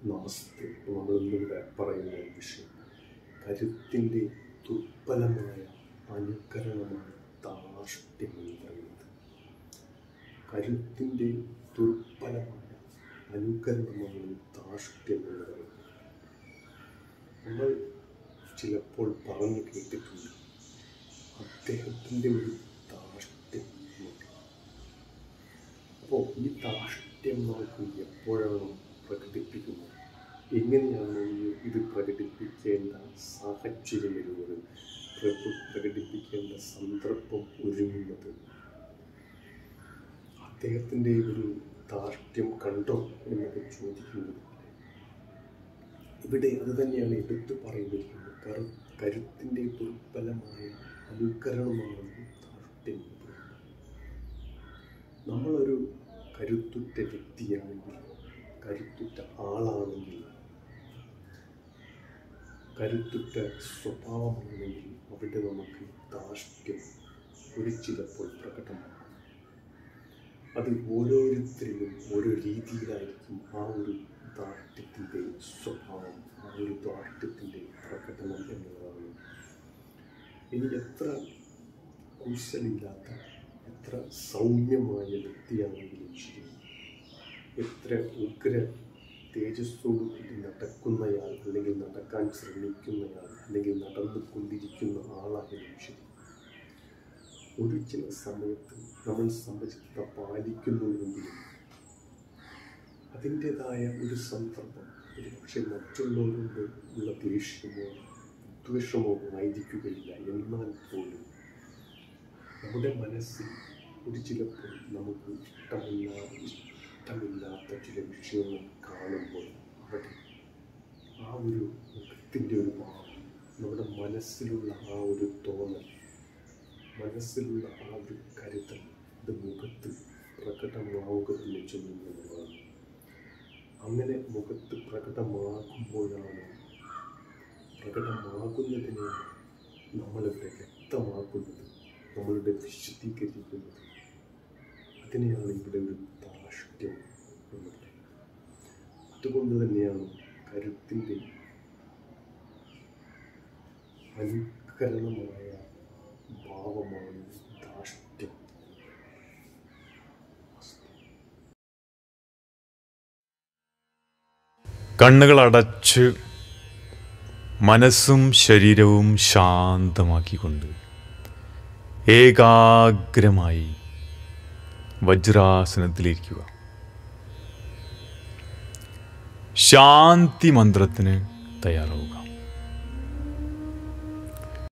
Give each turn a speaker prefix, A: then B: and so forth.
A: നമസ്തേ നമ്മൾ ഇന്നിവിടെ പറയുന്ന ഒരു വിഷയം കരുത്തിൻ്റെ ദുർബലമായ അനുകരണമാണ് ധാർഷ്ട്യം എന്ന് പറയുന്നത് കരുത്തിൻ്റെ ദുർബലമായ അനുകരണമാണ് ധാർഷ്ട്യം എന്ന് പറയുന്നത് നമ്മൾ ചിലപ്പോൾ പറഞ്ഞു കേട്ടിട്ടുണ്ട് അദ്ദേഹത്തിൻ്റെ ഒരു ധാർഷ്ട്യം എന്നൊക്കെ. അപ്പോൾ ഈ ധാർഷ്ട്യം നമുക്ക് എപ്പോഴാണ് പ്രകടിപ്പിക്കുന്നത് എങ്ങനെയാണ് ഈ ഇത് പ്രകടിപ്പിക്കേണ്ട സാഹചര്യം വരുന്നത് പ്ര- പ്രകടിപ്പിക്കേണ്ട സന്ദർഭം ഒരുങ്ങുന്നത് അദ്ദേഹത്തിൻ്റെ ഒരു ധാർഷ്ട്യം കണ്ടോ എന്നൊക്കെ ചോദിക്കുന്നത് ഇവിടെ അത് തന്നെയാണ് എടുത്തു പറയുന്നിരിക്കുന്നത് കരു കരുത്തിൻ്റെ ദുർബലമായ അനുകരണമാണ് ധാർഷ്ട്യം എന്ന് പറയുന്നത് നമ്മളൊരു കരുത്തുറ്റ വ്യക്തിയാണെങ്കിൽ കരുത്തുറ്റ ആളാണെങ്കിൽ കരുത്തുറ്റ സ്വഭാവമാണെങ്കിൽ അവിടെ നമുക്ക് ധാർഷ്ട്യം ഒരു ചിലപ്പോൾ പ്രകടമാകും അത് ഓരോരുത്തരിലും ഓരോ രീതിയിലായിരിക്കും ആ ഒരു ധാർഷ്ട്യത്തിൻ്റെ സ്വഭാവം ആ ഒരു ധാർഷ്ട്യത്തിൻ്റെ പ്രകടനം എന്നുള്ളതാണ് ഇനി എത്ര കുശലില്ലാത്ത എത്ര സൗമ്യമായ വ്യക്തിയാണെങ്കിലും ശരി എത്ര ഉഗ്ര തേജസ്സോടു കൂടി നടക്കുന്നയാൾ അല്ലെങ്കിൽ നടക്കാൻ ശ്രമിക്കുന്നയാൾ അല്ലെങ്കിൽ നടന്നുകൊണ്ടിരിക്കുന്ന ആളായാലും ശരി ഒരു ചില സമയത്ത് നമ്മൾ സമചിത്ത പാലിക്കുന്നുവെങ്കിലും അതിൻ്റെതായ ഒരു സന്ദർഭം ഒരു പക്ഷേ മറ്റുള്ളവരോട് ഉള്ള ദേഷ്യമോ വിദ്വേഷമോ ആയിരിക്കുകയില്ല എന്നാൽ പോലും നമ്മുടെ മനസ്സിൽ ഒരു ചിലപ്പോൾ നമുക്ക് ഇഷ്ടമില്ലാത്ത ഇഷ്ടമില്ലാത്ത ചില വിഷയങ്ങൾ കാണുമ്പോൾ അവിടെ ആ ഒരു മുഖത്തിൻ്റെ ഒരു ഭാവം നമ്മുടെ മനസ്സിലുള്ള ആ ഒരു തോന്നൽ മനസ്സിലുള്ള ആ ഒരു കരുതൽ ഇത് മുഖത്ത് പ്രകടമാവുക തന്നെ ചെയ്യുന്നു എന്നുള്ളതാണ് അങ്ങനെ മുഖത്ത് പ്രകടമാകുമ്പോഴാണ് പ്രകടമാകുന്നതിനെ നമ്മളിവിടെ വ്യക്തമാക്കുന്നത് നമ്മളുടെ വിശദീകരിക്കുന്നത് അതിനെയാണ് ഇവിടെ ഒരു ധാർഷ്ട്യം എന്ന് പറയുന്നത് അതുകൊണ്ട് തന്നെയാണ് കരുത്തിൻ്റെ അനുകരണമായ ഭാവമാണ് ധാർഷ്ട്യം
B: കണ്ണുകൾ അടച്ച് മനസ്സും ശരീരവും ശാന്തമാക്കിക്കൊണ്ട് ഏകാഗ്രമായി വജ്രാസനത്തിലിരിക്കുക ശാന്തി മന്ത്രത്തിന് തയ്യാറാവുക